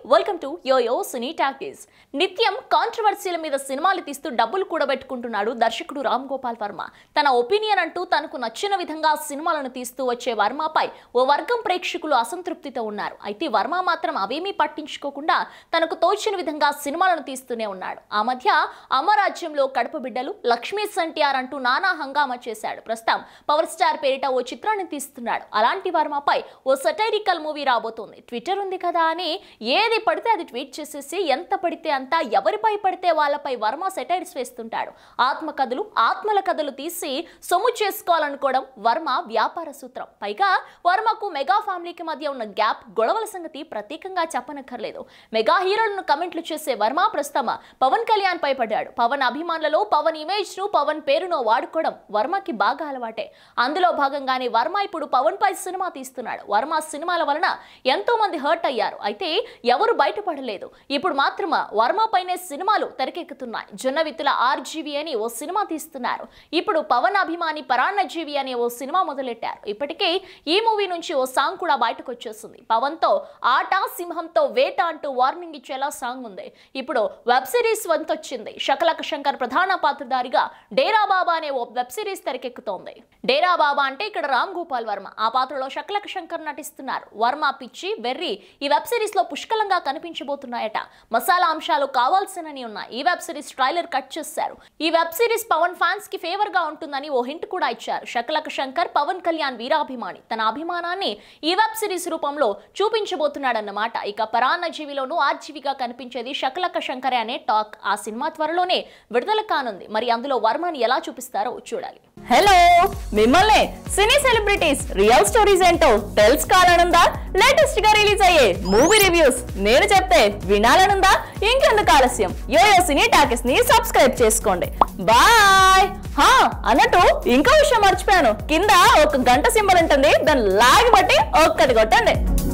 welcome to YoYo cine talkies నిత్యం కాంట్రవర్సీల మీద సినిమాలు తీస్తూ డబ్బులు కూడబెట్టుకుంటున్నాడు దర్శకుడు రామ్ గోపాల్ వర్మ తన ఒపీనియన్ అంటూ తనకు నచ్చిన విధంగా సినిమాలను తీస్తూ వచ్చే వర్మపై ఓ వర్గం ప్రేక్షకులు అసంతృప్తితో ఉన్నారు అయితే వర్మ మాత్రం అవేమీ పట్టించుకోకుండా తనకు తోచిన విధంగా సినిమాలను తీస్తూనే ఉన్నాడు ఆ మధ్య అమరాజ్యంలో కడప బిడ్డలు లక్ష్మీ సంటియార్ అంటూ నానా హంగామా చేశాడు ప్రస్తుతం పవర్ స్టార్ పేరిట ఓ చిత్రాన్ని తీస్తున్నాడు అలాంటి వర్మపై ఓ సటైరికల్ మూవీ రాబోతోంది ట్విట్టర్ ఉంది కదా అని ఏది పడితే అది ట్వీట్ చేసేసి ఎంత పడితే అంత ఎవరిపై పడితే వాళ్ళపై వర్మ సెటైర్స్ వేస్తుంటాడు ఆత్మకథలు ఆత్మల కథలు తీసి సొమ్ము చేసుకోవాలనుకోవడం వర్మ వ్యాపార సూత్రం పైగా వర్మకు మెగా ఫ్యామిలీకి మధ్య ఉన్న గ్యాప్ గొడవల సంగతి ప్రత్యేకంగా చెప్పనక్కర్లేదు మెగా హీరోలను కమెంట్లు చేసే వర్మ ప్రస్తుతం పవన్ కళ్యాణ్ పై పడ్డాడు పవన్ అభిమానులలో పవన్ ఇమేజ్ ను పవన్ పేరును వాడుకోవడం వర్మకి బాగా అలవాటే అందులో భాగంగానే వర్మ ఇప్పుడు పవన్ పై సినిమా తీస్తున్నాడు వర్మ సినిమాల వలన ఎంతో మంది హర్ట్ అయ్యారు అయితే ఎవరు బయటపడలేదు ఇప్పుడు మాత్రం వర్మ పైనే సినిమాలు తెరకెక్కుతున్నాయి జొన్నవిత్తుల ఆర్జీవి అని ఓ సినిమా తీస్తున్నారు ఇప్పుడు పవన్ అభిమాని పరాన్నజీవి అనే ఓ సినిమా మొదలెట్టారు ఇప్పటికే ఈ మూవీ నుంచి ఓ సాంగ్ కూడా బయటకు వచ్చేస్తుంది పవన్ తో ఆట సింహంతో వేట అంటూ వార్నింగ్ ఇచ్చేలా సాంగ్ ఉంది ఇప్పుడు వెబ్ సిరీస్ వంతొచ్చింది శకలక శంకర్ ప్రధాన పాత్రధారిగా డేరా బాబా అనే ఓ వెబ్ సిరీస్ తెరకెక్కుతోంది డేరా బాబా అంటే ఇక్కడ రామ్ గోపాల్ వర్మ ఆ పాత్రలో శకలక శంకర్ నటిస్తున్నారు వర్మ పిచ్చి వెర్రి ఈ వెబ్ సిరీస్ లో పుష్కలంగా కనిపించబోతున్నాయట మసాలా అంశాలు కావాల్సినని ఉన్నాయి ఈ వెబ్ సిరీస్ ట్రైలర్ కట్ చేశారు ఈ వెబ్ సిరీస్ పవన్ ఫ్యాన్స్ కి ఫేవర్ గా ఉంటుందని ఓ హింట్ కూడా ఇచ్చారు శకలక శంకర్ పవన్ కళ్యాణ్ వీరాభిమాని తన అభిమానాన్ని ఈ వెబ్ సిరీస్ రూపంలో చూపించబోతున్నాడన్నమాట ఇక పరాన్న జీవిలోనూ ఆర్జీవిగా కనిపించేది శకలక శంకరే అనే టాక్ ఆ సినిమా త్వరలోనే విడుదల కానుంది మరి అందులో వర్మని ఎలా చూపిస్తారో చూడాలి హలో మిమ్మల్ని సినీ సెలబ్రిటీస్ రియల్ స్టోరీస్ ఏంటో తెలుసుకోవాలనుందా లేటెస్ట్ గా రిలీజ్ అయ్యే మూవీ రివ్యూస్ నేను చెప్తే వినాలనుందా ఇంకెందుకు ఆలస్యం యోయో సినీ టాకెస్ ని సబ్స్క్రైబ్ చేసుకోండి బాయ్ హా అన్నట్టు ఇంకో విషయం మర్చిపోయాను కింద ఒక గంట సింబల్ ఉంటుంది దాన్ని లాగి బట్టి ఒక్కటి కొట్టండి